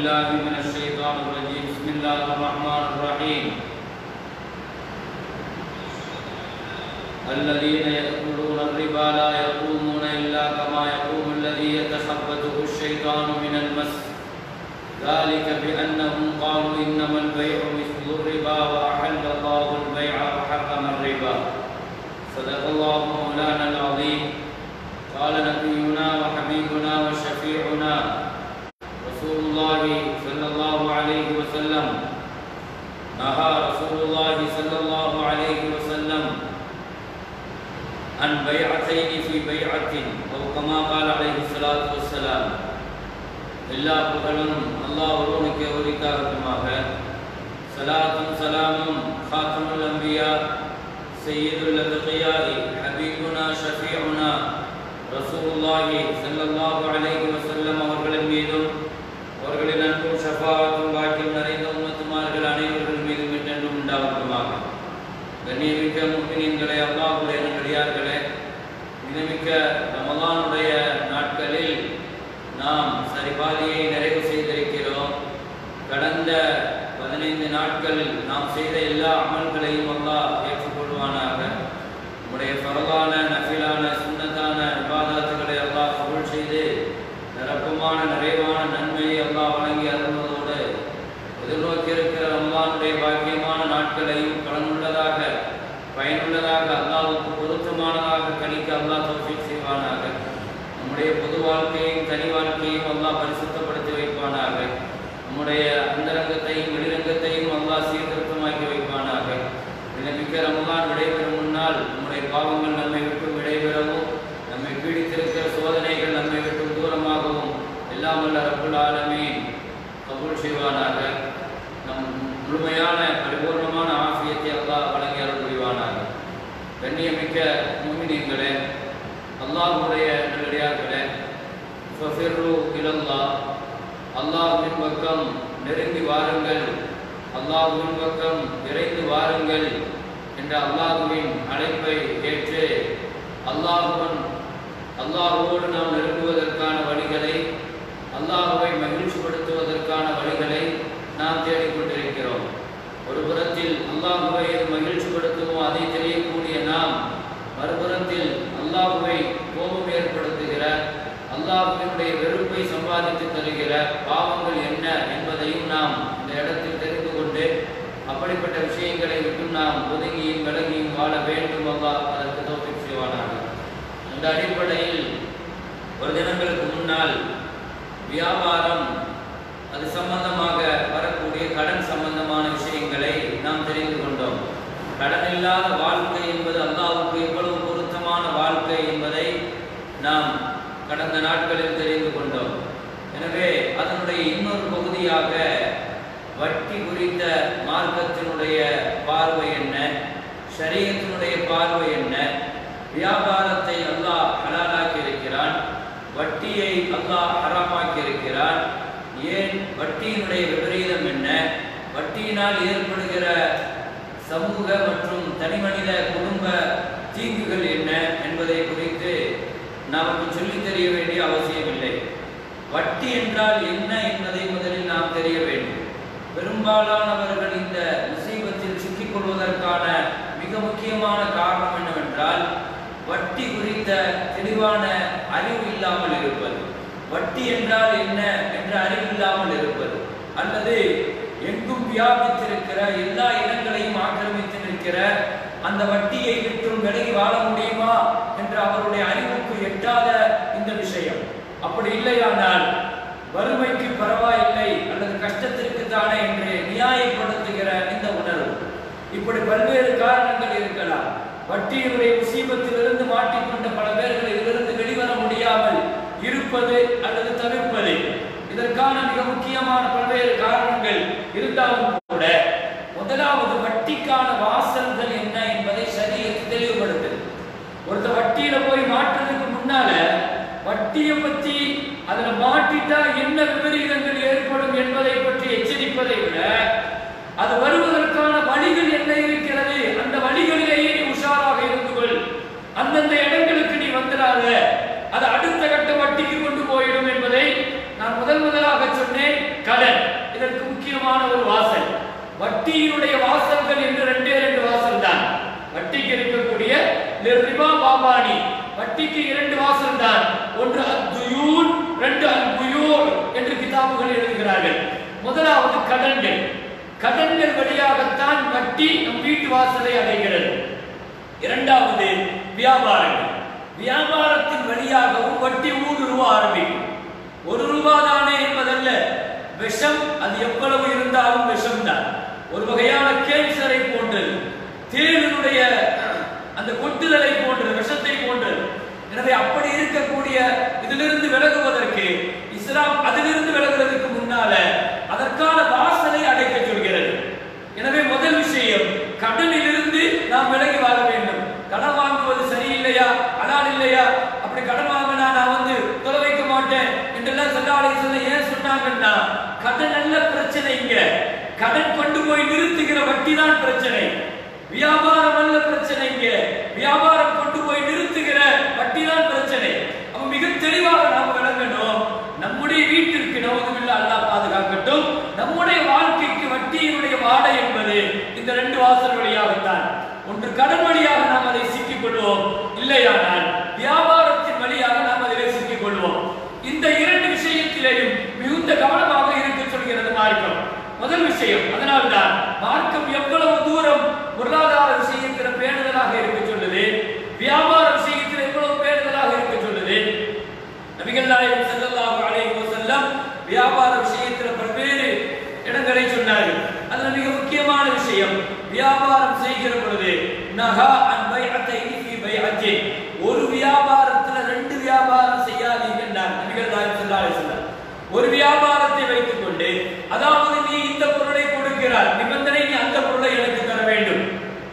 بالله من الشيطان الرجيم بسم الله الرحمن الرحيم الذين يأكلون الربا لا يقومون إلا كما يقوم الذي يتخبطه الشيطان من المس ذلك بأنهم قالوا إنما البيع مثل الربا وأحل الله البيع وحرم الربا صدق الله مولانا العظيم قال نبينا وحبيبنا وشفيعنا رسول الله صلى الله عليه وسلم نهى رسول الله صلى الله عليه وسلم عن بيعتين في بيعة أو كما قال عليه الصلاة والسلام எல்லா புகழும் அல்லாஹ் ஒருவனுக்கு உரித்தாகட்டுமாக சலாத்தும் சலாமும் ஃபாத்திமுல் அம்பியா சையீதுல் அத்கியாஇ ஹபீபுனா ஷஃபீஉனா ரசூலுல்லாஹி ஸல்லல்லாஹு அலைஹி வஸல்லம் அவர்களின் மீதும் அவர்களின் அன்பும் ஷஃபாஅத்தும் பாக்கியம் நிறைந்த உம்மத்துமார்கள் அனைவர்கள் மீதும் என்றென்றும் உண்டாகட்டுமாக கண்ணியமிக்க முக்மினீன்களே அல்லாஹுடைய நல்லடியார்களே மிகமிக்க ரமலானுடைய நாட்களில் நாம் சரிபாதியை நிறைவு செய்திருக்கிறோம் கடந்த பதினைந்து நாட்கள் நாம் செய்த எல்லா அமல்களையும் அல்லாஹ் ஏற்றுக்கொள்வானாக நம்முடைய பரவான நஃபிலான சுண்ணத்தான விவாதத்துகளை அல்லாஹ் கபூல் செய்து நிரப்பமான நிறைவான நன்மையை அல்லாஹ் வழங்கி அருள்வதோடு எதிர்நோக்கி இருக்கிற ரமலானுடைய பாக்கியமான நாட்களையும் பலனுள்ளதாக பயனுள்ளதாக அல்லாஹ்வுக்கு பொருத்தமானதாக கணிக்க அல்லாஹ் தௌஃபீக் செய்வானாக நம்முடைய பொது வாழ்க்கையும் தனி வாழ்க்கையும் அல்லாஹ் பரிசுத்தப்படுத்தி வைப்பானாக நம்முடைய அந்தரங்கத்தையும் வெளிரங்கத்தையும் அல்லாஹ் சீர்திருத்தமாக்கி வைப்பானாக மிக ரமலான் விடைபெறும் முன்னால் நம்முடைய பாவங்கள் நம்மை விட்டு விடைபெறவும் நம்மை பீடித்திருக்கிற சோதனைகள் நம்மை விட்டு தூரமாகவும் எல்லாம் வல்ல ரப்புல் ஆலமீன் கபூல் செய்வானாக நம் முழுமையான பரிபூர்ணமான ஆசியத்தை அல்லாஹ் வழங்கி அருள் புரிவானாக கண்ணியமிக்க முமினீங்களே அல்லாஹ்வுடைய நல்லடியார்களே ஃபஃபிர்ரு இலல்லாஹ் அல்லாஹ்வின் பக்கம் நெருங்கி வாருங்கள் அல்லாஹ்வின் பக்கம் விரைந்து வாருங்கள் என்ற அல்லாஹ்வின் அழைப்பை ஏற்று அல்லாஹுவன் அல்லாஹுவோடு நாம் நெருங்குவதற்கான வழிகளை அல்லாஹுவை மகிழ்ச்சிப்படுத்துவதற்கான வழிகளை நாம் தேடிக்கொண்டிருக்கிறோம் ஒரு புறத்தில் அல்லாஹுவை எது மகிழ்ச்சிப்படுத்துமோ அதை தெரியக்கூடிய நாம் மறுபுறத்தில் அல்லாஹுவை கோபம் ஏற்படுத்துகிற அல்லாஹுவினுடைய வெறுப்பை சம்பாதித்து தருகிற பாவங்கள் என்ன என்பதையும் நாம் இந்த இடத்தில் தெரிந்து கொண்டு அப்படிப்பட்ட விஷயங்களை விட்டும் நாம் ஒதுங்கியும் விலகியும் வாழ வேண்டும் அல்லாஹ் அதற்கு தோப்பிக் செய்வானாக அந்த அடிப்படையில் ஒரு தினங்களுக்கு முன்னால் வியாபாரம் அது சம்பந்தமாக வரக்கூடிய கடன் சம்பந்தமான விஷயங்களை நாம் தெரிந்து கொண்டோம் கடன் இல்லாத வாழ்க்கை என்பது அல்லாஹ்வுக்கு எவ்வளவு பொருத்தமான வாழ்க்கை என்பதை நாம் கடந்த நாட்களில் தெரிந்து கொண்டோம் எனவே அதனுடைய இன்னொரு பகுதியாக வட்டி குறித்த மார்க்கத்தினுடைய பார்வை என்ன ஷரியத்தினுடைய பார்வை என்ன வியாபாரத்தை அல்லாஹ் ஹலாலாக்கி இருக்கிறான் வட்டியை அல்லாஹ் ஹராமாக்கி இருக்கிறான் ஏன் வட்டியினுடைய விபரீதம் என்ன வட்டியினால் ஏற்படுகிற சமூக மற்றும் தனிமனித குடும்ப தீங்குகள் என்ன என்பதை குறித்து நமக்கு சொல்லித் தெரிய வேண்டிய அவசியமில்லை வட்டி என்றால் என்ன என்பதை முதலில் நாம் தெரிய வேண்டும் பெரும்பாலானவர்கள் இந்த முசீபத்தில் சிக்கிக் கொள்வதற்கான மிக முக்கியமான காரணம் என்னவென்றால் வட்டி குறித்த தெளிவான அறிவு இல்லாமல் இருப்பது வட்டி என்றால் என்ன என்ற அறிவு இல்லாமல் இருப்பது அல்லது எங்கும் வியாபித்திருக்கிற எல்லா இடங்களையும் ஆக்கிரமித்து நிற்கிற அந்த வட்டியை விட்டும் விலகி வாழ முடியுமா என்ற அவருடைய அறிவுக்கு எட்டாத இந்த விஷயம் அப்படி இல்லையானால் வறுமைக்கு பரவாயில்லை அல்லது கஷ்டத்திற்கு தானே என்று நியாயப்படுத்துகிற இந்த உணர்வு இப்படி பல்வேறு காரணங்கள் இருக்கலாம் வட்டியினுடைய முசீபத்திலிருந்து மாட்டிக்கொண்ட பல பேர்கள் இதிலிருந்து வெளிவர முடியாமல் இருப்பது அல்லது தவிர்ப்பது இதற்கான மிக முக்கியமான பல்வேறு காரணங்கள் இருந்தாலும் கூட முதலாவது வட்டிக்கான வாசல்கள் என்ன என்பதை சரியத்து தெளிவுபடுத்துது ஒருத்தர் வட்டியில போய் மாற்றுறதுக்கு முன்னால வட்டியை பத்தி அதுல மாட்டிட்டா என்ன விபரீதங்கள் ஏற்படும் என்பதை பற்றி எச்சரிப்பதை விட அது வருவதற்கான வழிகள் என்ன இருக்கிறது அந்த வழிகளிலேயே நீ உஷாராக இருந்து கொள் அந்தந்த இடங்களுக்கு நீ வந்துடாத அது அடுத்த கட்ட வட்டிக்கு கொண்டு போயிடும் என்பதை நான் முதல் முதலாக சொன்னேன் கடன் முக்கியமான ஒரு வாசல் வட்டியினுடைய வாசல்கள் என்று ரெண்டே ரெண்டு வாசல் தான் வட்டிக்கு இருக்கக்கூடிய ரிபா பாபானி வட்டிக்கு இரண்டு வாசல் தான் ஒன்று அத்துயூன் ரெண்டு அல்புயூர் என்று கிதாபுகள் எழுதுகிறார்கள் முதலாவது கடன்கள் கடன்கள் வழியாகத்தான் வட்டி நம் வீட்டு வாசலை அடைகிறது இரண்டாவது வியாபாரங்கள் வியாபாரத்தின் வழியாகவும் வட்டி மூன்று ரூபா ஆரம்பிக்கும் ஒரு ரூபா தானே என்பதல்ல விஷம் அது எவ்வளவு இருந்தாலும் விஷம் தான் ஒரு வகையான கேன்சரை போன்றது தேளினுடைய அந்த கொட்டுதலை போன்றது விஷத்தை போன்றது எனவே அப்படி இருக்கக்கூடிய இதிலிருந்து விலகுவதற்கு இஸ்லாம் அதிலிருந்து விலகுவதற்கு முன்னால அதற்கான வாசலை அடைக்க சொல்கிறது எனவே முதல் விஷயம் கடனிலிருந்து நாம் விலகி வாழ வேண்டும் கடன் வாங்குவது சரியில்லையா அலால் இல்லையா அப்படி கடன் வாங்கினா நான் வந்து தொலை வைக்க மாட்டேன் என்றெல்லாம் சொல்லாலை சொல்ல ஏன் சொன்னாங்கன்னா கடன் அல்ல பிரச்சனை இங்க கடன் கொண்டு போய் நிறுத்துகிற வட்டி தான் பிரச்சனை வியாபாரம் அல்ல பிரச்சனை இங்க வியாபாரம் கொண்டு போய் நிறுத்துகிற வட்டி தான் பிரச்சனை அப்ப மிக தெளிவாக நாம் விளங்கணும் நம்முடைய வீட்டிற்கு நவதுமில்ல அல்லாஹ் பாதுகாக்கட்டும் நம்முடைய வாழ்க்கைக்கு வட்டியினுடைய வாடை என்பது இந்த ரெண்டு வாசல் வழியாகத்தான் ஒன்று கடன் வழியாக நாம் அதை சிக்கிக் கொள்வோம் இல்லையானால் வியாபாரத்தின் வழியாக நாம் அதிலே சிக்கிக் கொள்வோம் இந்த இரண்டு விஷயத்திலேயும் மிகுந்த கவனமாக இருக்க சொல்கிறது மார்க்கம் முதல் விஷயம் அதனால்தான் மார்க்கம் எவ்வளவு தூரம் பொருளாதார விஷயத்தில் பேணுதலாக இருக்க சொல்லுது வியாபார விஷயத்தில் எவ்வளவு பேணுதலாக இருக்க சொல்லுது நபிகள் நாயகம் ஸல்லல்லாஹு அலைஹி வஸல்லம் வியாபார விஷயத்தில் பல்வேறு இடங்களை சொன்னார்கள் அதுல மிக முக்கியமான விஷயம் வியாபாரம் செய்கிற பொழுது நகா அன் பைஅத்தைனி ஃபீ பைஅத்தின் ஒரு வியாபாரத்துல ரெண்டு வியாபாரம் செய்யாதீங்க என்றார் நபிகள் நாயகம் ஸல்லல்லாஹு அலைஹி வஸல்லம் ஒரு வியாபாரத்தை வைத்துக் கொண்டு அதாவது நீ இந்த பொருளை கொடுக்கிறார் நிபந்தனை நீ அந்த பொருளை எனக்கு தர வேண்டும்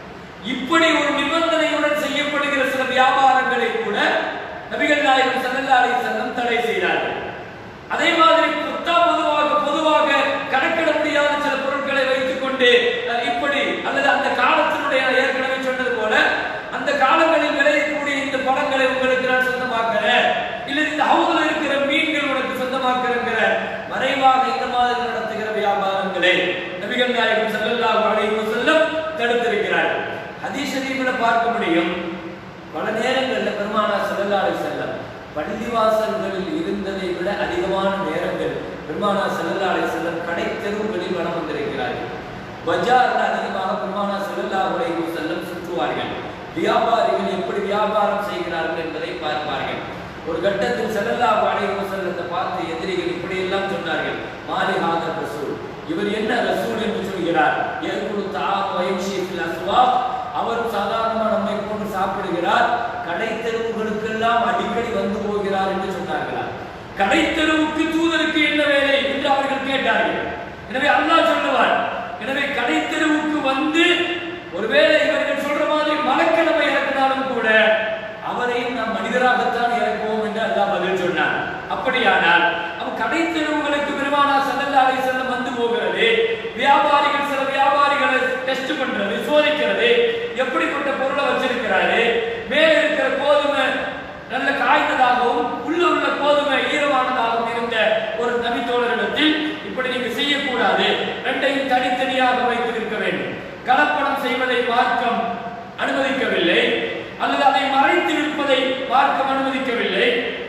இப்படி ஒரு நிபந்தனையுடன் செய்யப்படுகிற சில வியாபாரங்களை கூட நபிகள் நாயகம் ஸல்லல்லாஹு அலைஹி வஸல்லம் தடை செய்தார்கள் அதே மாதிரி பொத்தா பொதுவாக பொதுவாக கணக்கிட முடியாத சில பொருட்களை வைத்துக் கொண்டு அஹ், இப்படி அல்லது அந்த காலத்தினுடைய நான் ஏற்கனவே சொன்னது போல அந்த காலங்களில் விளையக்கூடிய இந்த பழங்களை உங்களுக்கு நான் சொந்தமாக்குறேன் இல்ல இந்த ஹவுதுல இருக்கிற மீன்கள் உனக்கு சொந்தமாக்குறேங்கிற மறைவாக இந்த மாதிரி நடத்துகிற வியாபாரங்களை நபிகள் நாயகம் ஸல்லல்லாஹு அலைஹி வஸல்லம் தடுத்திருக்கிறார்கள் ஹதீஸ் ஷரீஃப்ல பார்க்க முடியும் பல நேரங்களில் பெருமானா ஸல்லல்லாஹு அலைஹி வஸல்லம் பள்ளிவாசல்களில் இருந்ததை விட அதிகமான நேரங்கள் பெருமானா ஸல்லல்லாஹு அலைஹி வஸல்லம் கடை தெருவுகளில் வலம் வந்திருக்கிறார்கள் பஜார்ல அதிகமாக பெருமானா ஸல்லல்லாஹு அலைஹி வஸல்லம் சுற்றுவார்கள் வியாபாரிகள் எப்படி வியாபாரம் செய்கிறார்கள் என்பதை பார்ப்பார்கள் ஒரு கட்டத்தில் ஸல்லல்லாஹு அலைஹி வஸல்லத்தை பார்த்து எதிரிகள் இப்படி எல்லாம் சொன்னார்கள் மாலி ஹாதர் ரசூல் இவர் என்ன ரசூல் என்று சொல்கிறார் ஏற்குழு தாம் வயம்ஷி ஃபில் அஸ்வாப் அவர் சாதாரணமாக நம்மை போன்று சாப்பிடுகிறார் கடை தெருவுகளுக்கெல்லாம் அடிக்கடி வந்து போகிறார் என்று சொன்னார்களா கடை தெருவுக்கு தூதருக்கு என்ன வேலை என்று அவர்கள் கேட்டார்கள் எனவே அல்லாஹ் சொல்லுவார் எனவே கடை தெருவுக்கு வந்து ஒருவேளை இவர்கள் சொல்ற மாதிரி மலக்கிழமை இறக்கினாலும் கூட அவரையும் நாம் மனிதராகத்தான் இறக்குவோம் என்று அல்லாஹ் பதில் சொன்னார் அப்படியானால் அவன் கடை தெருவுகளுக்கு பெருமானா ஸல்லல்லாஹு அலைஹி வஸல்லம் வந்து போகிறது வியாபாரிகள் சில வியாபாரிகளை டெஸ்ட் பண்றது சோதிக்கிறது எப்படிப்பட்ட பொருளை வச்சிருக்கிறாரு மேல இருக்கிற கோதுமை நல்ல காய்ந்ததாகவும் உள்ள உள்ள கோதுமை ஈரமானதாகவும் இருந்த ஒரு நபித்தோழரிடத்தில் இப்படி நீங்க செய்யக்கூடாது ரெண்டையும் தனித்தனியாக வைத்திருக்க வேண்டும் கலப்படம் செய்வதை மார்க்கம் அனுமதிக்கவில்லை அல்லது அதை மறைத்து விற்பதை மார்க்கம் அனுமதிக்கவில்லை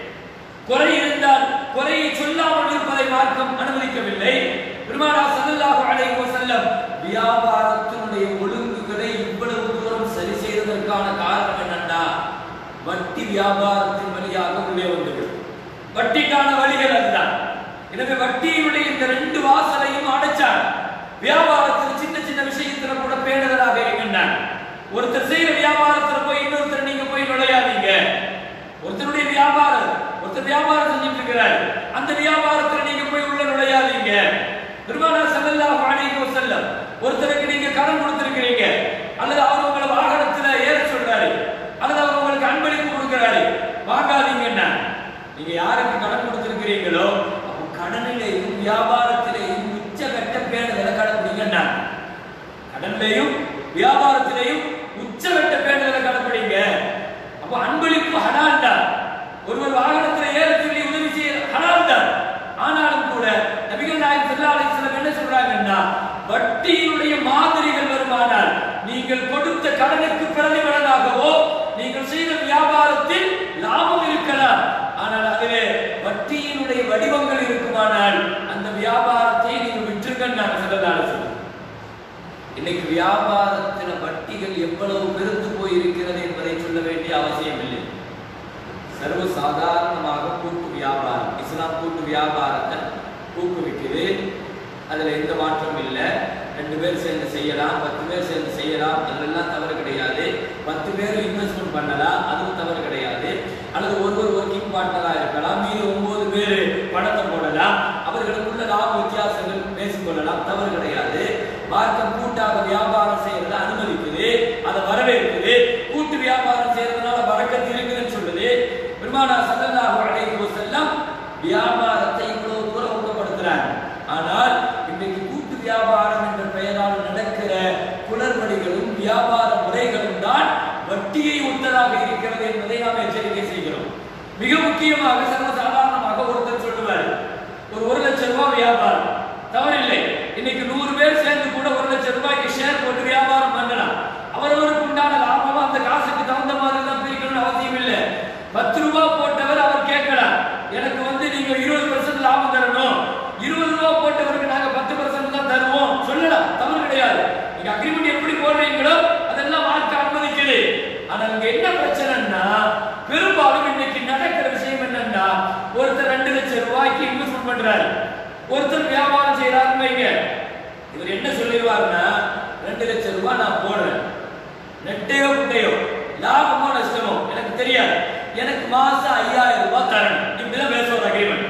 குறை இருந்தால் குறையை சொல்லாமல் இருப்பதை மார்க்கம் அனுமதிக்கவில்லை பெருமானா ஸல்லல்லாஹு அலைஹி வஸல்லம் வியாபாரத்தினுடைய ஒழுங்குகளை இவ்வளவு தூரம் சரி செய்ததற்கான காரணம் என்னன்னா வட்டி வியாபாரத்தின் வழியாக உள்ளே வந்தது வட்டிக்கான வழிகள் அதுதான் எனவே வட்டியினுடைய இந்த ரெண்டு வாசலையும் அடைச்சார் வியாபாரத்தில் சின்ன சின்ன விஷயத்துல கூட பேணுதலாக இருக்கின்றார் ஒருத்தர் செய்யற வியாபாரத்துல போய் இன்னொருத்தர் நீங்க போய் நுழையாதீங்க ஒருத்தருடைய வியாபாரம் ஒருத்தர் வியாபாரம் செஞ்சுட்டு இருக்கிறார் அந்த வியாபாரத்துல நீங்க போய் உள்ள நுழையாதீங்க பெருமானா ஸல்லல்லாஹு அலைஹி வஸல்லம் ஒருத்தருக்கு நீங்க கடன் கொடுத்திருக்கிறீங்க அல்லது அவர் உங்களை வாகனத்துல ஏற சொல்றாரு அல்லது அவர் உங்களுக்கு அன்பளிப்பு கொடுக்கிறாரு வாங்காதீங்கன்னா நீங்க யாருக்கு கடன் கொடுத்திருக்கிறீங்களோ அப்போ கடனிலேயும் வியாபாரத்திலேயும் உச்சகட்ட பேணுதலை கடைப்பிடிங்கன்னா கடன்லையும் வியாபாரத்திலையும் உச்சகட்ட பேணுதலை கடைப்பிடிங்க அப்போ அன்பளிப்பு ஹலால் தான் ஒருவர் வாகனத்துல ஏற சொல்லி உதவி செய்ய ஹலால் தான் ஆனாலும் கூட நபிகள் நாயகம் ஸல்லல்லாஹு அலைஹி வஸல்லம் என்ன சொல்றாங்கன்னா நீங்கள் கொடுத்த கடனுக்கு பிரதிபலனாகவோ நீங்கள் செய்த வியாபாரத்தில் லாபம் இருக்கலாம் ஆனால் அதிலே வட்டியினுடைய வடிவங்கள் இருக்குமானால் அந்த வியாபாரத்தை நீங்கள் விட்டுருங்கன்னு நான் சொல்லலாம் சொல்லுவேன் இன்னைக்கு வியாபாரத்தின வட்டிகள் எவ்வளவு பெருத்து போயிருக்கிறது என்பதை சொல்ல வேண்டிய அவசியம் இல்லை சர்வ சாதாரணமாக கூட்டு வியாபாரம் இஸ்லாம் கூட்டு வியாபாரத்தை ஊக்குவிக்குது அதுல எந்த மாற்றமும் இல்லை ரெண்டு பேர் சேர்ந்து செய்யலாம் பத்து பேர் சேர்ந்து செய்யலாம் அதெல்லாம் தவறு கிடையாது பத்து பேர் இன்வெஸ்ட்மெண்ட் பண்ணலாம் அதுவும் தவறு கிடையாது அல்லது ஒருவர் ஒர்க்கிங் பார்ட்னரா இருக்கலாம் மீது ஒன்பது பேர் பணத்தை போடலாம் அவர்களுக்குள்ள லாப வித்தியாசங்கள் பேசிக்கொள்ளலாம் தவறு கிடையாது மார்க்கம் கூட்டாக வியாபாரம் செய்யறதை அனுமதிக்குது அதை வரவேற்குது கூட்டு வியாபாரம் செய்யறதுனால வரக்கத்து இருக்குதுன்னு சொல்லுது பெருமானா சல்லல்லாஹு அலைஹி வஸல்லம் வியாபாரத்தை இவ்வளவு தூரம் ஊக்கப்படுத்துறாங்க ஆனால் இன்றைக்கு கூட்டு வியாபாரம் என்ற பெயரால் நடக்கிற குளறுபடிகளும் வியாபார முறைகளும் தான் வட்டியை ஒத்ததாக இருக்கிறது என்பதை நாம் எச்சரிக்கை செய்கிறோம் மிக முக்கியமாக சர்வசாதாரணமாக ஒருத்தர் சொல்லுவார் ஒரு ஒரு லட்சம் ரூபாய் வியாபாரம் தவறில்லை இன்னைக்கு நூறு பேர் சேர்ந்து கூட ஒரு லட்சம் ரூபாய்க்கு ஷேர் போட்டு வியாபாரம் பண்ணலாம் அவரவருக்கு உண்டான லாபம் அந்த காசுக்கு தகுந்த மாதிரி தான் பிரிக்கணும்னு அவசியம் இல்லை பத்து ரூபாய் போட்டவர் அவர் கேட்கலாம் எனக்கு வந்து நீங்க இருபது பர்சன்ட் லாபம் தரணும் இருபது ரூபாய் போட்டவருக்கு நாங்க பத்து பர்சன்ட் தான் தருவோம் சொல்லலாம் தவறு கிடையாது நீங்க அக்ரிமெண்ட் எப்படி போடுறீங்களோ அதெல்லாம் மார்க்க அனுமதிக்குது ஆனா இங்க என்ன பிரச்சனைன்னா பெரும்பாலும் இன்னைக்கு நடக்கிற விஷயம் என்னன்னா ஒருத்தர் ரெண்டு லட்சம் ரூபாய்க்கு இன்வெஸ்ட்மெண்ட் பண்றாரு ஒருத்தர் வியாபாரம் செய்யறாருன்னு வைங்க இவர் என்ன சொல்லிடுவாருன்னா ரெண்டு லட்சம் ரூபாய் நான் போடுறேன் நெட்டையோ குட்டையோ லாபமோ நஷ்டமோ எனக்கு தெரியாது எனக்கு மாசம் ஐயாயிரம் ரூபாய் தரணும் இப்படிதான் பேசுவார் அக்ரிமெண்ட்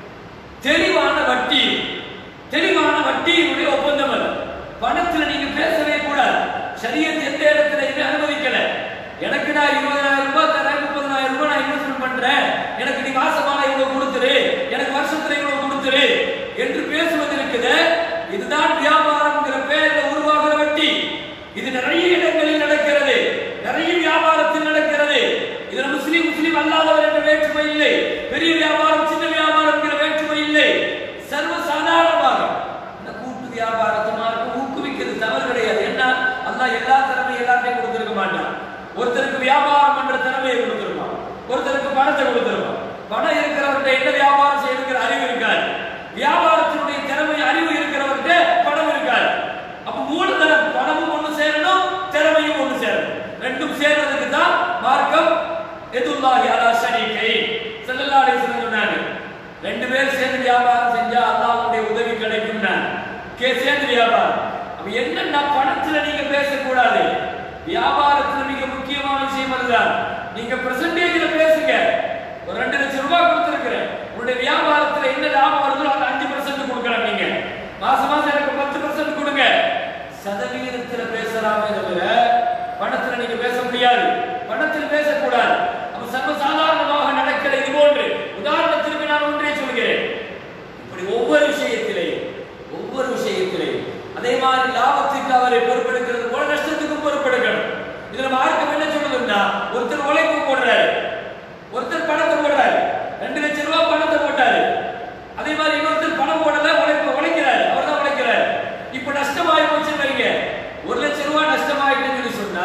தெளிவான வட்டி தெளிவான வட்டியினுடைய ஒப்பந்தம் அது பணத்துல நீங்க பேசவே கூடாது சரியத் எந்த இடத்துலயுமே அனுமதிக்கல எனக்கு நான் இருபதாயிரம் ரூபாய் தரேன் முப்பதாயிரம் ரூபாய் நான் இன்வெஸ்ட்மெண்ட் பண்றேன் எனக்கு நீ மாசமான இவ்வளவு கொடுத்துரு எனக்கு வருஷத்துல இவ்வளவு கொடுத்துரு என்று பேசுவது இருக்குது இதுதான் வியாபாரம்ங்கிற பேர்ல உருவாகிற வட்டி இது நிறைய இடங்களில் நடக்கிறது நிறைய வியாபாரத்தில் நடக்கிறது இதுல முஸ்லீம் முஸ்லீம் அல்லாதவர் என்ற வேற்றுமை இல்லை பெரிய வியாபாரம் சின்ன வியாபாரம் என்கிற வேற்றுமை இல்லை சர்வ சாதாரணமாக இந்த கூட்டு வியாபாரத்தை மார்க்க ஊக்குவிக்கிறது தவறு கிடையாது என்ன அல்லாஹ் எல்லா திறமையும் எல்லாத்தையும் கொடுத்திருக்க மாட்டான் ஒருத்தருக்கு வியாபாரம் பண்ற திறமையை கொடுத்திருப்பான் ஒருத்தருக்கு பணத்தை கொடுத்திருப்பான் பணம் இருக்கிறவர்கிட்ட என்ன வியாபாரம் செய்யணுங்கிற அறிவு இருக்காது வியாபாரத்தினுடைய திறமை அறிவு இருக்கிறவர்கிட்ட பணம் இருக்காது அப்ப மூலதனம் பணமும் ஒண்ணு சேரணும் திறமையும் ஒண்ணு சேரணும் ரெண்டும் சேர்றதுக்கு தான் மார்க்கம் எதுல்லாஹி அலா ஷரீகை ஸல்லல்லாஹு அலைஹி வஸல்லம் சொன்னாங்க ரெண்டு பேர் சேர்ந்து வியாபாரம் செஞ்சா அல்லாஹ்வுடைய உதவி கிடைக்கும் கே சேர்ந்து வியாபாரம் அப்ப என்னன்னா பணத்துல நீங்க பேசக்கூடாது வியாபாரத்துல மிக முக்கியமான விஷயம் அதுதான் நீங்க பெர்சன்டேஜ்ல பேசுங்க ஒரு ரெண்டு லட்சம் ரூபாய் கொடுத்துருக்கிறேன் உங்களுடைய வியாபாரத்துல என்ன லாபம் வருதோ அது அஞ்சு பர்சன்ட் கொடுக்கலாம் நீங்க மாசம் மாசம் எனக்கு பத்து பர்சன்ட் கொடுங்க சதவீதத்துல பேசலாமே தவிர பணத்துல நீங்க பேச முடியாது பணத்தில் பேசக்கூடாது அப்ப சர்வசாதாரணமாக நடக்கிற இது போன்று உதாரணத்திற்கு நான் ஒன்றே சொல்கிறேன் இப்படி ஒவ்வொரு விஷயத்திலையும் ஒவ்வொரு விஷயத்திலையும் அதே மாதிரி லாபத்துக்கு அவரை பொறுப்பெடுக்கிறது போல நஷ்டத்துக்கும் பொறுப்பெடுக்கணும் இதுல மார்க்கம் என்ன சொல்லுதுன்னா ஒருத்தர் உழைப்பு போடுறாரு ஒருத்தர் பணத்தை போடுறாரு ரெண்டு லட்சம் ரூபாய் பணத்தை போட்டாரு அதே மாதிரி இன்னொருத்தர் பணம் போடல உழைப்பு உழைக்கிறாரு அவர் தான் உழைக்கிறாரு இப்ப நஷ்டமாயி போச்சு வைங்க ஒரு லட்சம் ரூபாய் நஷ்டமாயிட்டுன்னு சொன்னா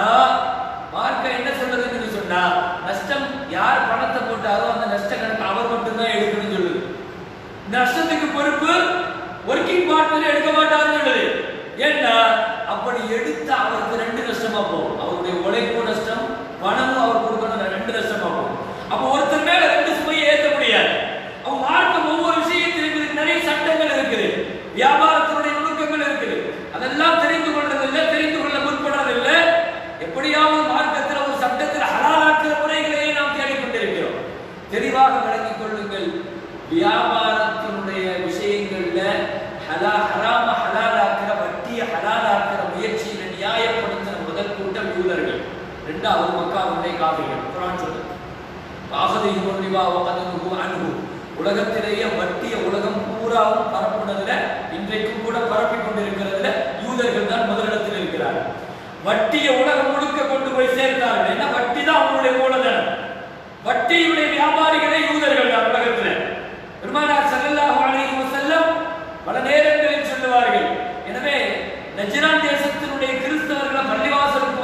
மார்க்க என்ன சொல்றதுன்னு சொன்னா நஷ்டம் யார் பணத்தை போட்டாரோ அந்த நஷ்ட கணக்கு அவர் மட்டும்தான் எடுக்கணும்னு சொல்லுது நஷ்டத்துக்கு பொறுப்பு ஒர்க்கிங் பார்ட்னர் எடுக்க மாட்டாருன்னு சொல்லுது ஏன்னா அப்படி எடுத்த அவருக்கு ரெண்டு நஷ்டமா போகும் அவருடைய உழைப்பு நஷ்டம் பணமும் அவர் கொடுக்கணும் ரெண்டு நஷ்டமா போகும் அப்ப ஒருத்தர் மேல ரெண்டு சுமையை ஏற்ற முடியாது அவன் மார்க்கம் ஒவ்வொரு விஷயத்திலும் இதுக்கு நிறைய சட்டங்கள் இருக்குது வியாபாரத்தினுடைய நுணுக்கங்கள் இருக்குது அதெல்லாம் தெரிந்து கொள்றதில்லை தெரிந்து கொள்ள முற்படுறதில்லை எப்படியாவது மார்க்கத்தில் ஒரு சட்டத்தில் ஹலாலாக்கிற முறைகளையே நாம் தேடிக்கொண்டிருக்கிறோம் தெளிவாக விளங்கிக் கொள்ளுங்கள் வியாபாரத்தினுடைய விஷயங்கள்ல ஹலா ஹராம ஹலாலாக்கிற வட்டியை ஹலாலாக்கிற முயற்சியில நியாயப்படுத்தின முதல் கூட்டம் யூதர்கள் ரெண்டாவது மக்காவுடைய காவிரிகள் குரான் சொல்லுது ஆகதையும் ரிவா வகதனுகு அணுகு உலகத்திலேயே வட்டிய உலகம் பூராவும் பரப்புனதுல இன்றைக்கும் கூட பரப்பிக் கொண்டிருக்கிறதுல யூதர்கள் தான் முதலிடத்தில் இருக்கிறார்கள் வட்டிய உலகம் முழுக்க கொண்டு போய் சேர்த்தார்கள் என்ன வட்டி தான் அவங்களுடைய மூலதனம் வட்டியுடைய வியாபாரிகளே யூதர்கள் தான் உலகத்துல பெருமானார் ஸல்லல்லாஹு அலைஹி வஸல்லம் பல நேரங்களில் சொல்லுவார்கள் எனவே நஜ்ரான் தேசத்தினுடைய கிறிஸ்தவர்களை பள்ளிவாசலுக்கு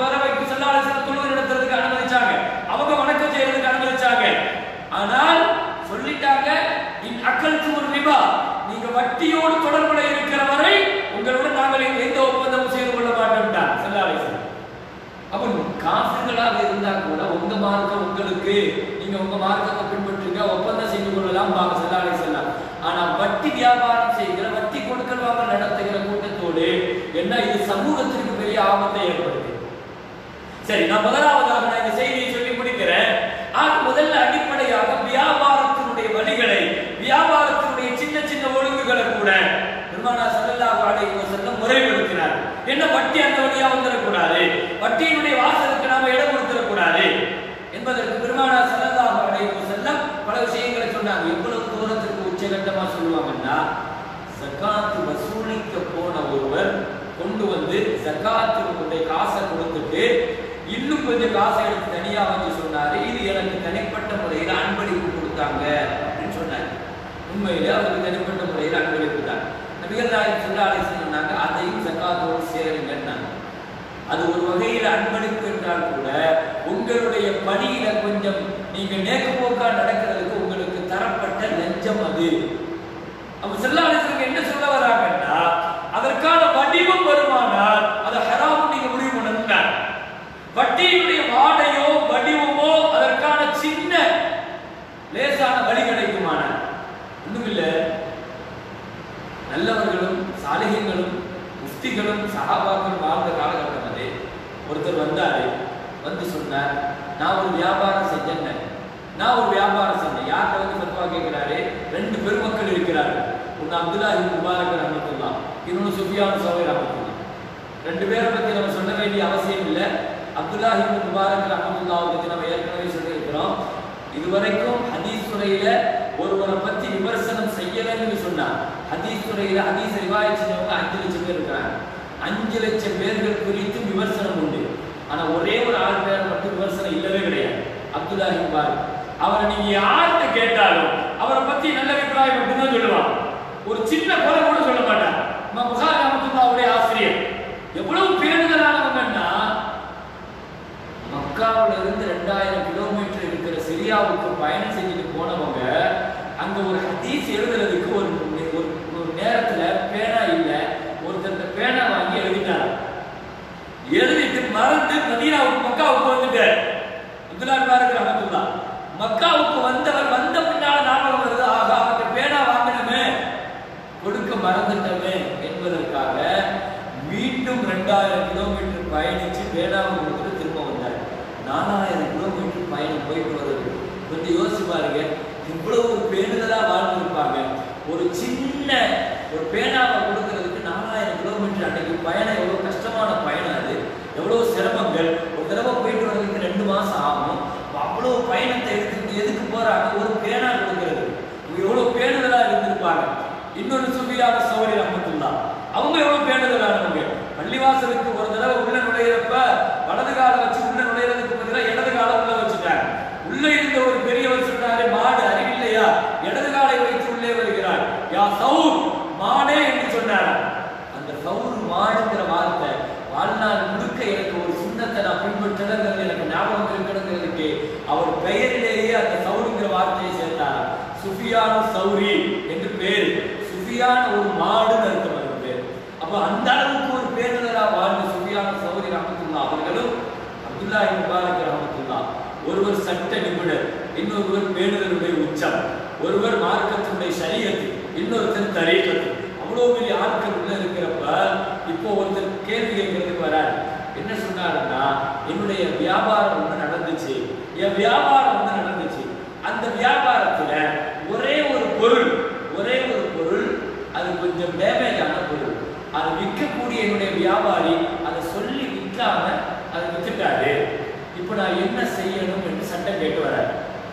அக்கல்தும் ரிபா நீங்க வட்டியோடு தொடர்புடைய இருக்கிற வரை உங்களுடன் நாங்கள் எந்த ஒப்பந்தமும் செய்து கொள்ள மாட்டோம் செல்லாலை அப்ப காசுகளாக இருந்தா கூட உங்க மார்க்கம் உங்களுக்கு நீங்க உங்க மார்க்கத்தை பின்பற்றுங்க ஒப்பந்தம் செய்து கொள்ளலாம் வாங்க செல்லாலை செல்லாம் ஆனா வட்டி வியாபாரம் செய்கிற வட்டி கொடுக்கல் வாங்க நடத்துகிற கூட்டத்தோடு என்ன இது சமூகத்திற்கு பெரிய ஆபத்தை ஏற்படுது சரி நான் முதலாவதாக நான் இந்த செய்தியை சொல்லி முடிக்கிறேன் ஆக முதல்ல அடிப்படையாக வியாபாரத்தினுடைய வழிகளை வியாபாரத்தினுடைய சின்ன சின்ன ஒழுங்குகளை கூட பெருமானா ஸல்லல்லாஹு அலைஹி வஸல்லம் முறைப்படுத்தினார் என்ன வட்டி அந்த வழியா வந்துடக்கூடாது வட்டியினுடைய வாசலுக்கு நாம இடம் கொடுத்துடக்கூடாது என்பதற்கு பெருமானா ஸல்லல்லாஹு அலைஹி வஸல்லம் பல விஷயங்களை சொன்னாங்க எவ்வளவு தூரத்திற்கு உச்சகட்டமா சொல்லுவாங்கன்னா ஜகாத் வசூலிக்க போன ஒருவர் கொண்டு வந்து ஜகாத்தினுடைய காசை கொடுத்துட்டு இன்னும் கொஞ்சம் காசை எடுத்து தனியா வந்து சொன்னாரு இது எனக்கு தனிப்பட்ட முறையில் அன்பளிப்பு கொடுத்தாங்க அப்படின்னு சொன்னாரு உண்மையிலே அவருக்கு தனிப்பட்ட முறையில் அன்பளிப்பு தான் நபிகள் நாயகம் சொல்லி சொன்னாங்க அதையும் ஜகாத்தோடு சேருங்கன்னாங்க அது ஒரு வகையில் அன்பளிப்பு என்றால் கூட உங்களுடைய பணியில கொஞ்சம் நீங்க நேக்குப்போக்கா நடக்கிறதுக்கு உங்களுக்கு தரப்பட்ட லஞ்சம் அது அப்ப செல்லாளர்களுக்கு என்ன சொல்ல வராங்கன்னா அதற்கான வடிவம் வருமானால் அது ஹராம் நீங்க முடிவு பண்ணுங்க வட்டியினுடைய வாடையோ வடிவமோ அதற்கான சின்ன லேசான வழி கிடைக்குமான ஒண்ணும் இல்ல நல்லவர்களும் சாலிகங்களும் முஃப்திகளும் சஹாபாக்களும் வாழ்ந்த காலகட்டம் அது ஒருத்தர் வந்தாரு வந்து சொன்னார் நான் ஒரு வியாபாரம் செஞ்சேன் நான் ஒரு வியாபாரம் செஞ்சேன் யார்கிட்ட வந்து ஃபத்வா கேட்கிறாரு ரெண்டு பெருமக்கள் இருக்கிறார்கள் ஒன்னு அப்துல்லா இப்னு முபாரக் ரஹமத்துல்லா இன்னொன்னு சுஃபியான் சௌரி ரஹமத்துல்லா ரெண்டு பேரை பத்தி நம்ம சொல்ல வேண்டிய அவசியம் இல்லை அப்துல்லா இப்னு முபாரக் ரஹமத்துல்லாவை பத்தி நம்ம ஏற்கனவே சொல்லியிருக்கிறோம் இதுவரைக்கும் ஹதீஸ் துறையில ஒருவரை பத்தி விமர்சனம் செய்யலன்னு சொன்னா ஹதீஸ் துறையில ஹதீஸ் ரிவாயத் செஞ்சவங்க அஞ்சு லட்சம் பேர் இருக்கிறாங்க அஞ்சு லட்சம் பேர்கள் குறித்து விமர்சனம் உண்டு ஆனா ஒரே ஒரு ஆள் பேரை மட்டும் விமர்சனம் இல்லவே கிடையாது அப்துல்லா முபாரக் அவரை நீங்க யார்கிட்ட கேட்டாலும் அவரை பத்தி நல்ல அபிப்பிராயம் மட்டும்தான் சொல்லுவான் ஒரு சின்ன குறை கூட சொல்ல மாட்டான் நம்ம புகாரி அஹமத்துல்லாவுடைய ஆசிரியர் எவ்வளவு பேருதலானவங்கன்னா மக்காவுல இருந்து ரெண்டாயிரம் கிலோமீட்டர் இருக்கிற சிரியாவுக்கு பயணம் செஞ்சுட்டு போனவங்க அங்க ஒரு ஹதீஸ் எழுதுறதுக்கு ஒரு ஒரு ஒரு நேரத்துல பேனா இல்ல ஒருத்தர் பேனா வாங்கி எழுதிட்டாரு எழுதிட்டு மறந்து மதீனாவுக்கு மக்காவுக்கு வந்துட்டார் அப்துல்லா பாரக் ரஹமத்துல்லா மக்காவுக்கு வந்தவர் வந்த பின்னால ஞாபகம் வருது ஆகா அவர்கிட்ட பேனா வாங்கினமே கொடுக்க மறந்துட்டோமே என்பதற்காக மீண்டும் ரெண்டாயிரம் கிலோமீட்டர் பயணிச்சு பேனாவை கொடுத்துட்டு திரும்ப வந்தார் நாலாயிரம் கிலோமீட்டர் பயணம் போயிட்டு வருது கொஞ்சம் யோசிச்சு பாருங்க இவ்வளவு ஒரு பேணுதலா வாழ்ந்திருப்பாங்க ஒரு சின்ன ஒரு பேனாவை கொடுக்கறதுக்கு நாலாயிரம் கிலோமீட்டர் அன்னைக்கு பயணம் எவ்வளவு கஷ்டமான பயணம் அது எவ்வளவு சிரமங்கள் ஒரு தடவை போயிட்டு வர்றதுக்கு ரெண்டு மாசம் ஆகும் அப்ப அவ்வளவு பயணத்தை எடுத்துக்கிட்டு எதுக்கு போறாங்க ஒரு பேனா கொடுக்கறது எவ்வளவு பேணுதலா இருந்திருப்பாங்க இன்னொரு சுபியான சௌரி ரஹமத்துல்லா அவங்க எவ்வளவு பேணுதலானவங்க பள்ளிவாசலுக்கு ஒரு தடவை உள்ள நுழையிறப்ப வலது காலை வச்சு உள்ள நுழையிறதுக்கு பதிலாக இடது காலை உள்ள வச்சுட்டாங்க உள்ள இருந்த ஒரு பெரியவர் சொன்னாரு மாடு அறிவில்லையா இடது காலை வைத்து உள்ளே வருகிறார் யா சவுர் மாடே என்று சொன்னார் அந்த சவுர் மாடுங்கிற வார்த்தை வாழ்நாள் முழுக்க எனக்கு ஒரு சுண்ணத்தை நான் பின்பற்றதுங்கிறது எனக்கு ஞாபகம் இருக்கணுங்கிறதுக்கு அவர் பெயரிலேயே அந்த சவுருங்கிற வார்த்தையை சேர்த்தார் சுஃபியானு சௌரி என்று பேர் சுஃபியான ஒரு மாடுன்னு அர்த்தம் அது பேர் அப்ப அந்த அளவுக்கு ஒரு பேருதலா வாழ்ந்த சுஃபியான சௌரி ரஹமத்துல்லா அவர்களும் அப்துல்லா முபாரக் ரஹமத்துல்லா ஒருவர் சட்ட நிபுணர் இன்னொருவர் பேணுதலுடைய உச்சம் ஒருவர் மார்க்கத்தினுடைய சரியத்து இன்னொருத்தர் தரீக்கத்து அவ்வளவு பெரிய ஆட்கள் உள்ள இருக்கிறப்ப இப்போ ஒருத்தர் கேள்வி கேட்கறதுக்கு வராரு என்ன சொன்னாருன்னா என்னுடைய வியாபாரம் ஒண்ணு நடந்துச்சு என் வியாபாரம் ஒண்ணு நடந்துச்சு அந்த வியாபாரத்துல ஒரே ஒரு பொருள் ஒரே ஒரு பொருள் அது கொஞ்சம் டேமேஜ் ஆன பொருள் அதை விற்கக்கூடிய என்னுடைய வியாபாரி அதை சொல்லி விற்காம அதை வித்துட்டாரு இப்போ நான் என்ன செய்யணும் என்று சட்டம் கேட்டு வராரு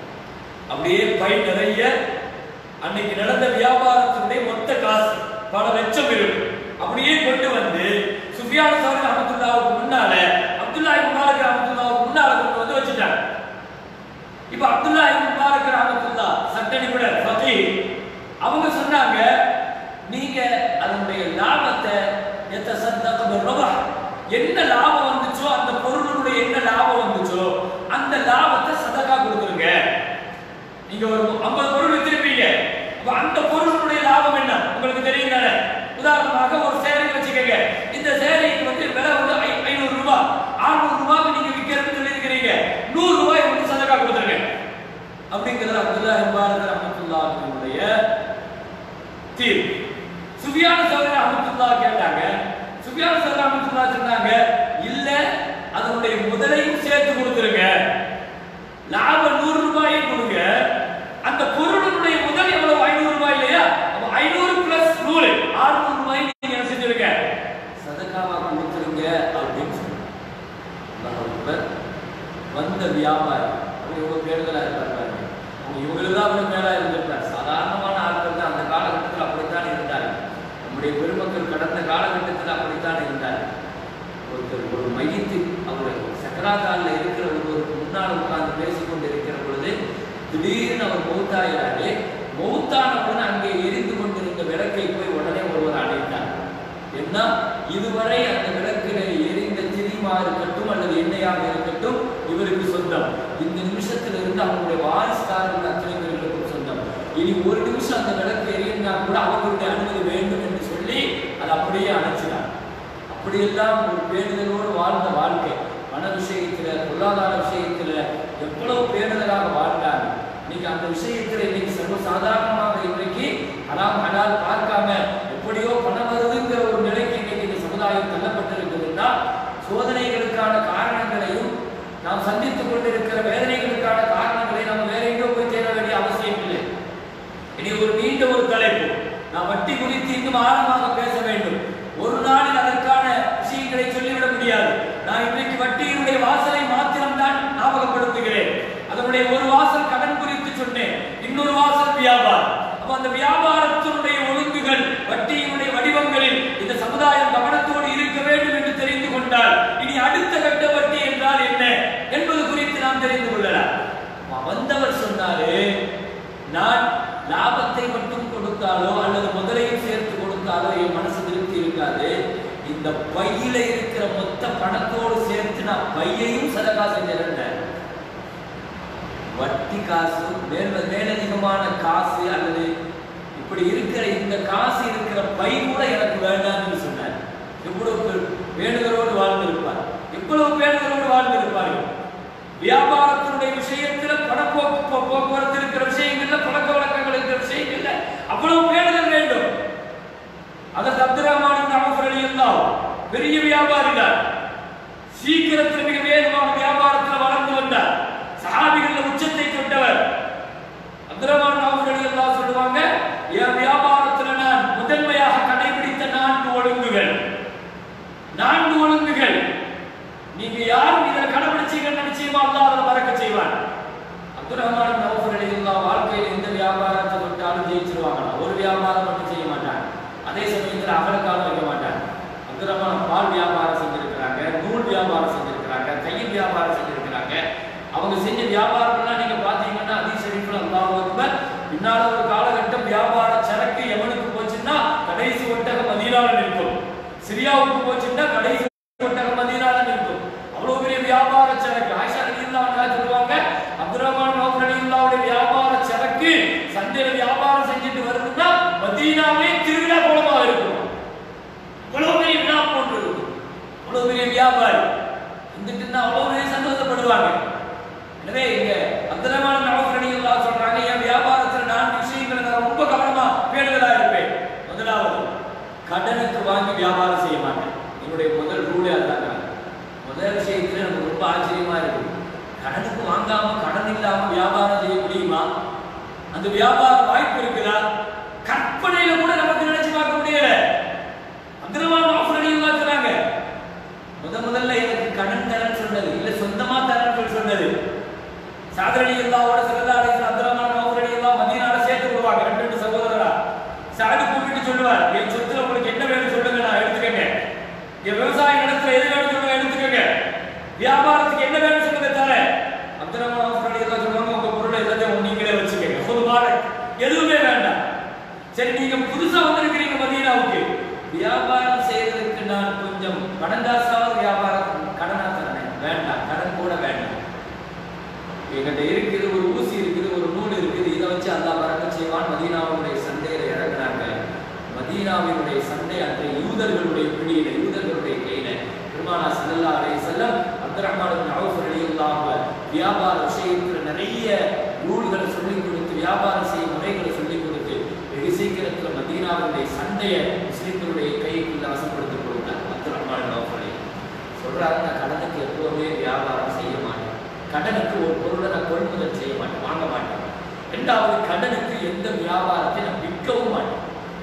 அப்படியே பை நிறைய அன்னைக்கு நடந்த வியாபாரத்தினுடைய மொத்த காசு பல லட்சம் இருக்கு அப்படியே கொண்டு வந்து சுஃபியான் சௌரி அஹமத்துல்லாவுக்கு முன்னால அப்துல்லா முபாரக் அஹமத்துல்லாவுக்கு முன்னால கொண்டு வந்து வச்சுட்டாங்க இப்ப அப்துல்லா முபாரக் அஹமத்துல்லா சட்ட நிபுணர் ஃபகீ அவங்க சொன்னாங்க நீங்க அதனுடைய லாபத்தை எத்த சத்தம் ரூபா என்ன லாபம் வந்துச்சோ அந்த பொருளுடைய என்ன லாபம் வந்துச்சோ அந்த லாபத்தை சதக்கா கொடுத்துருங்க நீங்க ஒரு ஐம்பது பொருள் வச்சிருப்பீங்க அப்ப அந்த பொருளுடைய லாபம் என்ன உங்களுக்கு தெரியும் தானே உதாரணமாக ஒரு சேலை வச்சுக்கோங்க இந்த சேலைக்கு வந்து விலை வந்து ஐ- ஐநூறு ரூபாய் ஆறுநூறு ரூபாய்க்கு நீங்க விற்கிறதுன்னு சொல்லியிருக்கிறீங்க நூறு ரூபாய் வந்து சதக்கா கொடுத்துருங்க அப்படிங்கிறது அப்துல்லா இபாரத் ரஹமத்துல்லாஹினுடைய தீர்ப்பு சுஃபியான சௌரி ரஹமத்துல்லா கேட்டாங்க சுஃபியான சௌரி ரஹமத்துல்லா சொன்னாங்க இல்ல அதனுடைய முதலையும் சேர்த்து கொடுத்துருங்க லாபம் நூறு ரூபாயும் கொடுங்க அந்த பொருளுடைய முதல் எவ்வளவு ஐநூறு ரூபாய் இல்லையா அப்ப ஐநூறு பிளஸ் நூறு ஆறுநூறு ரூபாய் நீங்க என்ன செஞ்சிருங்க சதக்காவா கொடுத்துருங்க அப்படின்னு சொன்னாங்க அல்லாஹ் அக்பர். வந்த வியாபாரி அவர் எவ்வளவு பேருதலா இருப்பார் பாருங்க அவங்க இவங்களுக்கு தான் அவர் மேலா இருந்திருப்பார் சாதாரணமான ஆட்கள் தான் அந்த காலகட்டத்தில் அப்படித்தான் இருந்தார் நம்முடைய பெருமக்கள் கடந்த காலகட்டத்தில் அப்படித்தான் இருந்தார் ஒருத்தர் ஒரு மையத்து அவர் சக்கராத்தாலில் இருக்கிற ஒருவருக்கு முன்னால் உட்கார்ந்து பேசிக்கொண்டு இருக்கிற பொழுது திடீர்னு அவர் மௌத்தாகிறாரு மௌத்தான உடனே அங்கே எரிந்து கொண்டிருந்த விளக்கை போய் உடனே ஒருவர் அடைத்தார் என்ன இதுவரை அந்த விளக்கில் எரிந்த திரிமா இருக்கட்டும் அல்லது எண்ணெயாக இருக்கட்டும் இவருக்கு சொந்தம் இந்த நிமிஷத்துல இருந்து அவங்களுடைய வாரிசுக்காரர்கள் அத்தனை பேர்களுக்கும் சொந்தம் இனி ஒரு நிமிஷம் அந்த விளக்கு எரியினா கூட அவர்களுடைய அனுமதி வேண்டும் என்று சொல்லி அதை அப்படியே அணைச்சினார் அப்படியெல்லாம் ஒரு பேணுதலோடு வாழ்ந்த வாழ்க்கை பண விஷயத்துல பொருளாதார விஷயத்துல எவ்வளவு பேணுதலாக வாழ்ந்தாங்க இன்னைக்கு அந்த விஷயத்துல இன்னைக்கு சர்வ சாதாரணமாக இன்றைக்கு ஹராம் ஹலால் பார்க்காம எப்படியோ பணம் வருதுங்கிற ஒரு நிலைக்கு இன்னைக்கு இந்த சமுதாயம் தள்ளப்பட்டிருக்குதுன்னா சோதனைகளுக்கான காரணங்களையும் நாம் சந்தித்துக் கொண்டிருக்கிற வேதனைகளுக்கான காரணங்களை நம்ம வேற எங்கேயோ போய் தேட வேண்டிய அவசியம் இல்லை இனி ஒரு நீண்ட ஒரு தலைப்பு நாம் வட்டி குறித்து இன்னும் ஆழமாக பேச வேண்டும் ஒரு நாளில் அதற்கான விஷயங்களை சொல்லிவிட முடியாது நான் இன்றைக்கு வட்டியினுடைய வாசலை மாத்திரம்தான் ஞாபகப்படுத்துகிறேன் அதனுடைய ஒரு வாசல் கடன் குறித்து சொன்னேன் இன்னொரு வாசல் வியாபாரம் அப்ப அந்த வியாபாரத்தினுடைய ஒழுங்குகள் வட்டியினுடைய வடிவங்களில் இந்த சமுதாயம் கவனத்தோடு இருக்க வேண்டும் என்று தெரிந்து கொண்டால் இனி அடுத்த கட்ட வட்டி என்றால் என்ன என்பது குறித்து நாம் தெரிந்து கொள்ளலாம் வந்தவர் சொன்னாரு நான் லாபத்தை மட்டும் கொடுத்தாலோ அல்லது முதலையும் சேர்த்து கொடுத்தாலோ என் மனசு திருப்தி இருக்காது இந்த பையில இருக்கிற மொத்த பணத்தோடு சேர்த்து நான் பையையும் சதகா செஞ்சிருந்தேன் வட்டி காசு மேல மேலதிகமான காசு அல்லது இப்படி இருக்கிற இந்த காசு இருக்கிற பை கூட எனக்கு வேண்டாம்னு சொன்னார் எவ்வளவு பேர் வேண்டுதலோடு வாழ்ந்திருப்பார் எவ்வளவு வேண்டுதலோடு வாழ்ந்திருப்பார்கள் வியாபாரத்தினுடைய விஷயத்துல பணப்போக்கு போ- போக்குவரத்து இருக்கிற விஷயங்கள்ல பழக்க வழக்கங்கள் இருக்கிற விஷயங்கள்ல அவ்வளவு பேணுதல் வேண்டும் அதற்கு அப்துல் ரஹ்மான் அமஃபர் பெரிய வியாபாரி தான் சீக்கிரத்தில் மிக வேகமாக வியாபாரத்தில் வளர்ந்து வந்தார் சஹாபிகள் உச்சத்தை தொட்டவர் அப்துல் ரஹ்மான் அமஃபர் சொல்லுவாங்க என் வியாபாரத்துல நான் முதன்மையாக கடைபிடித்த நான்கு ஒழுங்குகள் நான்கு ஒழுங்குகள் நீங்க யாரும் இதில் கடைபிடிச்சீங்கன்னு நிச்சயமா அல்லாஹ் அதில் மறக்க செய்வான் அப்துல் ரஹ்மான் நௌஃபர் அலிஹுல்லாஹ் வாழ்க்கையில் எந்த வியாபாரத்தை விட்டாலும் ஜெயிச்சிருவாங்க ஒரு வியாபாரம் மட்டும் செய்ய மாட்டாங்க அதே சமயத்தில் அகலக்காலம் வைக்க மாட்டாங்க அப்துல் ரஹ்மான் பால் வியாபாரம் செஞ்சிருக்கிறாங்க நூல் வியாபாரம் செஞ்சிருக்கிறாங்க தையல் வியாபாரம் செஞ்சிருக்கிறாங்க அவங்க செஞ்ச வியாபாரம்லாம் நீங்க பாத்தீங்கன்னா அதி ஷரீஃபில் அல்லாஹ் அக்பர் பின்னால ஒரு காலகட்டம் வியாபார சரக்கு எவனுக்கு போச்சுன்னா கடைசி ஒட்டகம் மதீனால நிற்கும் சிரியாவுக்கு போச்சுன்னா கடைசி ஒட்டகம் மதீனால நிற்கும் அவ்வளவு பெரிய வியாபார சரக்கு ஆயிஷா ரலியல்லாஹு சொல்லுவாங்க அப்துல் ரஹ்மான் நௌஃப் ரலியல்லாஹுடைய வியாபார சரக்கு சந்தையில வியாபாரம் செஞ்சுட்டு வருதுன்னா மதீனாவே திருவிழா கோலமா இருக்கும் இவ்வளவு பெரிய விழா போன்று இருக்கும் இவ்வளவு பெரிய வியாபாரி வந்துட்டுன்னா அவ்வளவு பெரிய சந்தோஷப்படுவாங்க எனவே இங்க அப்துல் ரஹ்மான் நௌஃப் ரலியல்லாஹு சொல்றாங்க என் வியாபாரத்துல நான் விஷயங்களை நான் ரொம்ப கவனமா பேணுதலா இருப்பேன் முதலாவது கடனுக்கு வாங்கி வியாபாரம் செய்ய மாட்டேன் என்னுடைய முதல் ரூலே அதாங்க முதல் விஷயத்துல நமக்கு ரொம்ப ஆச்சரியமா இருக்கு கடனுக்கு வாங்காம கடன் இல்லாம வியாபாரம் செய்ய முடியுமா அந்த வியாபார வாய்ப்பு இருக்குதா கற்பனையில கூட நமக்கு நினைச்சு பார்க்க முடியல அப்துல் ஆஃபர் சொன்னாங்க முத முதல்ல எனக்கு கடன் தரேன்னு சொன்னது இல்ல சொந்தமா தரேன்னு சொல்லி சொன்னது சாதரணி இல்லாவோட சிறந்தாடை அப்துல் ஆஃபர் எல்லாம் மதியனால சேர்த்து விடுவாங்க ரெண்டு ரெண்டு சகோதரரா சாது கூப்பிட்டு சொல்லுவார் என் சொத்துல உங்களுக்கு என்ன வேணும் சொல்லுங்க நான் எடுத்துக்கங்க என் விவசாய நிலத்துல எது வேணும் சொல்லுங்க எடுத்துக்கங்க வியாபாரத்துக்கு என்ன வேணும் சொல்லுங்க தரேன் அப்துல் ரஹ்மான் எல்லாம் சொல்லுவாங்க உங்க பொருளை எல்லாத்தையும் நீங்களே வச்சுக்கங்க பொதுவான எதுவுமே வேண்டாம் சரி நீங்க புதுசா வந்திருக்கிறீங்க மதீனாவுக்கு வியாபாரம் செய்யறதுக்கு நான் கொஞ்சம் பணங்காசாவது வியாபாரம் கடனா தரேன் வேண்டாம் கடன் கூட வேண்டாம் என்கிட்ட இருக்குது ஒரு ஊசி இருக்குது ஒரு நூல் இருக்குது இதை வச்சு அல்லா வரக்க செய்வான் அலைஹிஸ்ஸலாம் மதீனாவுடைய சண்டையில இறங்குறாங்க மதீனாவினுடைய சண்டை அன்றைய யூதர்களுடைய பிடியில யூதர்களுடைய கையில பெருமானா ஸல்லல்லாஹு அலைஹி வஸல்லம் அப்துர் ரஹ்மான் இப்னு அவுஃப் ரலியல்லாஹு வியாபார விஷயத்துல நிறைய நூல்களை சொல்லிக் கொடுத்து வியாபாரம் செய்யும் முறைகளை சொல்லிக் கொடுத்து வெகு சீக்கிரத்துல மதீனாவுடைய சண்டையை முஸ்லிம்களுடைய கைக்குள்ள வசப்படுத்தி கொடுத்தார் அப்துர் ரஹ்மான் இப்னு அவுஃப் ரலி சொல்றாரு நான் கடனுக்கு எப்பவுமே வியாபாரம் செய்ய மாட்டேன் கடனுக்கு ஒரு பொருளை நான் கொள்முதல் செய்ய மாட்டேன் வாங்க மாட்டேன் இரண்டாவது கடனுக்கு எந்த வியாபாரத்தை நான் விற்கவும் மாட்டேன்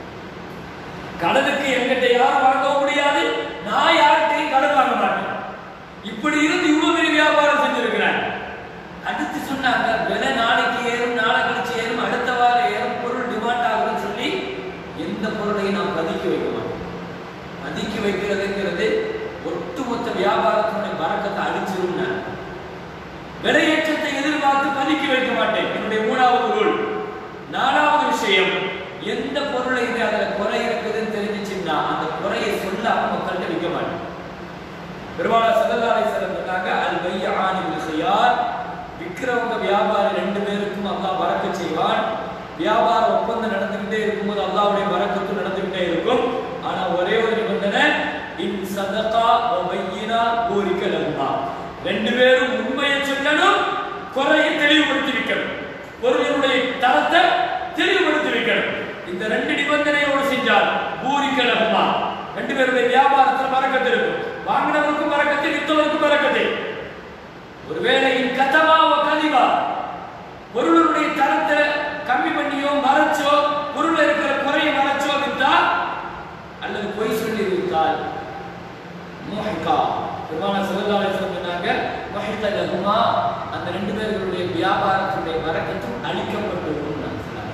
கடனுக்கு எங்கிட்ட யாரும் வாங்கவும் முடியாது நான் யார்கிட்டையும் கடன் வாங்க மாட்டேன் இப்படி இருந்து இவ்வளவு பெரிய வியாபாரம் செஞ்சிருக்கிறேன் அடுத்து சொன்னாங்க விலை நாளைக்கு ஏறும் நாளை கழிச்சு ஏறும் அடுத்த வாரம் ஏறும் பொருள் டிமாண்ட் ஆகுதுன்னு சொல்லி எந்த பொருளையும் நான் பதுக்கி வைக்க மாட்டேன் பதுக்கி வைக்கிறதுங்கிறது ஒட்டுமொத்த வியாபாரத்தினுடைய வரக்கத்தை அடிச்சிரும் நான் விலையேற்றத்தை எதிர்பார்த்து பதுக்கி வைக்க மாட்டேன் என்னுடைய மூணாவது ரூல் நாலாவது விஷயம் எந்த பொருளை இது அதுல குறை இருக்குதுன்னு தெரிஞ்சுச்சுன்னா அந்த குறையை சொல்லாம மக்கள்கிட்ட விற்க மாட்டேன் பெருமாளா சல்லல்லாஹு அலைஹி வஸல்லம் சொன்னாங்க அல் பையானி பில் ഖിയാർ விக்கிறவங்க வியாபாரி ரெண்டு பேருக்கும் அல்லாஹ் வரக்க செய்வான் வியாபார ஒப்பந்தம் நடந்துகிட்டே இருக்கும்போது அல்லாஹ்வுடைய வரக்கத்து நடந்துகிட்டே இருக்கும் ஆனா ஒரே ஒரு நிபந்தனை இன் சதகா வ பையினா பூரிக்க லஹுமா ரெண்டு பேரும் உண்மையை சொல்லணும் குறையை தெளிவுபடுத்தி வைக்கணும் பொருளினுடைய தரத்தை தெளிவுபடுத்தி வைக்கணும் இந்த ரெண்டு நிபந்தனையோடு செஞ்சால் பூரிக்க லஹுமா ரெண்டு பேருடைய வியாபாரத்துல பறக்கத்து இருக்கும் வாங்கினவருக்கும் பறக்கத்து வித்தவருக்கும் பறக்கத்து ஒருவேளை இன் கதவா வ கதிவா பொருளுடைய தரத்தை கம்மி பண்ணியோ மறைச்சோ பொருள்ல இருக்கிற குறையை மறைச்சோ வித்தா அல்லது பொய் சொல்லி வித்தால் முஹிகா பெருமான ஸல்லல்லாஹு அலைஹி வஸல்லம் சொன்னாங்க முஹிகா லஹுமா அந்த ரெண்டு பேர்களுடைய வியாபாரத்துடைய வரக்கத்தும் அழிக்கப்பட்டு விடும் சொன்னாங்க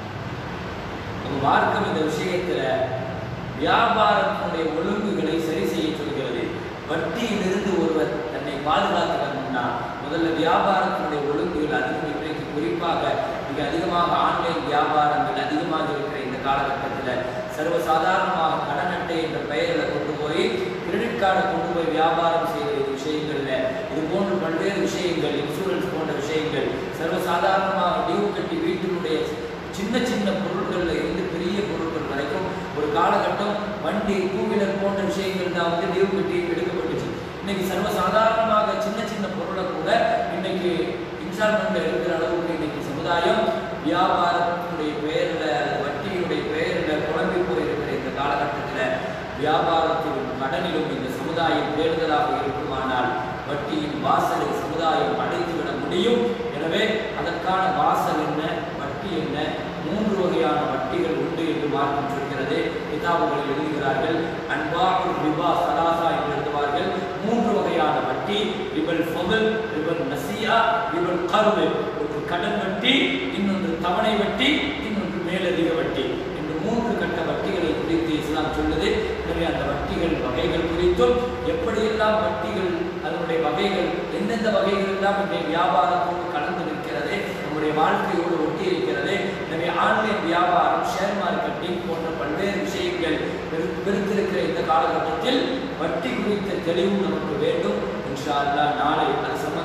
நம்ம மார்க்கம் இந்த விஷயத்துல வியாபாரத்தினுடைய ஒழுங்குகளை சரி செய்ய சொல்கிறது வட்டியிலிருந்து ஒருவர் தன்னை பாதுகாத்துக்கணும்னா முதல்ல வியாபாரத்தினுடைய ஒழுங்குகள் அதிகம் இன்றைக்கு குறிப்பாக மிக அதிகமாக ஆன்லைன் வியாபாரங்கள் அதிகமாக இருக்கிற இந்த காலகட்டத்தில் சர்வசாதாரணமாக கடன் அட்டை என்ற பெயரில் கொண்டு போய் கிரெடிட் கார்டை கொண்டு போய் வியாபாரம் செய்கிற விஷயங்கள்ல இது போன்ற பல்வேறு விஷயங்கள் இன்சூரன்ஸ் போன்ற விஷயங்கள் சர்வசாதாரணமாக டியூ கட்டி வீட்டினுடைய சின்ன சின்ன பொருட்கள்ல இருந்து பெரிய பொருட்கள் வரைக்கும் ஒரு காலகட்டம் வண்டி டூ வீலர் போன்ற விஷயங்கள் தான் வந்து டியூ கட்டி எடுக்கப்பட்டுச்சு இன்னைக்கு சர்வசாதாரணமாக சின்ன சின்ன பொருளை கூட இன்னைக்கு இன்ஸ்டால்மெண்ட்ல இருக்கிற அளவுக்கு இன்னைக்கு சமுதாயம் வியாபாரத்தினுடைய பெயர்ல அல்லது வட்டியினுடைய பெயர்ல குழம்பி போயிருக்கிற இந்த காலகட்டத்தில் வியாபாரத்திலும் கடனிலும் இந்த சமுதாயம் தேடுதலாக இருக்குமானால் வட்டியின் வாசலை சமுதாயம் அடைத்துவிட முடியும் எனவே அதற்கான வாசல் என்ன வட்டி என்ன மூன்று வகையான வட்டிகள் உண்டு என்று மார்க்கம் சொல்கிறது கிதாபுகளில் எழுதுகிறார்கள் அன்பாகுல் ரிபா சலாசா என்று எழுதுவார்கள் மூன்று வகையான வட்டி ரிபல் ஃபபல் ரிபல் நசியா ரிபல் கருவு ஒன்று கடன் வட்டி இன்னொன்று தவணை வட்டி இன்னொன்று மேலதிக வட்டி என்று மூன்று கட்ட வட்டிகளை குறித்து இஸ்லாம் சொல்லுது எனவே அந்த வட்டிகள் வகைகள் குறித்தும் எப்படியெல்லாம் வட்டிகள் அதனுடைய வகைகள் எந்தெந்த வகைகள் எல்லாம் இன்றைய வியாபாரத்தோடு கலந்து நிற்கிறது நம்முடைய வாழ்க்கையோடு ஒட்டி இருக்கிறது எனவே ஆன்லைன் வியாபாரம் ஷேர் மார்க்கெட்டிங் போன்ற பல்வேறு விஷயங்கள் பெரு- பெருத்திருக்கிற இந்த காலகட்டத்தில் வட்டி குறித்த தெளிவு நமக்கு வேண்டும் இன்ஷா அல்லாஹ் நாளை அது சம்பந்தமாக